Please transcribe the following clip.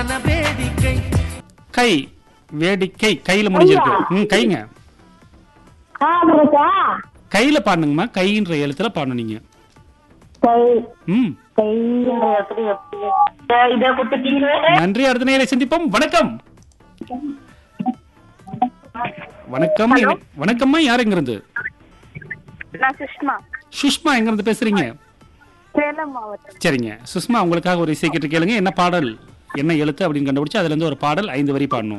வேடிக்கை கை வேடிக்கை கையில முடிஞ்சிருக்கு ம் கைங்க ஆ இருக்கா கையில பாடணுங்கம்மா கைன்ற எழுத்துல பாடணும் நீங்க கை ம் கைன்ற எப்படி எப்படி இதை கொடுத்துட்டீங்களே நன்றி அடுத்த நேரை சந்திப்போம் வணக்கம் வணக்கம் எங்க- வணக்கம்மா யார் எங்க இருந்து நான் சுஷ்மா சுஷ்மா எங்க இருந்து பேசுறீங்க சேலம் மாவட்டம் சரிங்க சுஷ்மா உங்களுக்காக ஒரு இசை கேட்டு கேளுங்க என்ன பாடல் என்ன எழுத்து அப்படின்னு கண்டுபிடிச்சு அதுல இருந்து ஒரு பாடல் ஐந்து வரி பாடணும்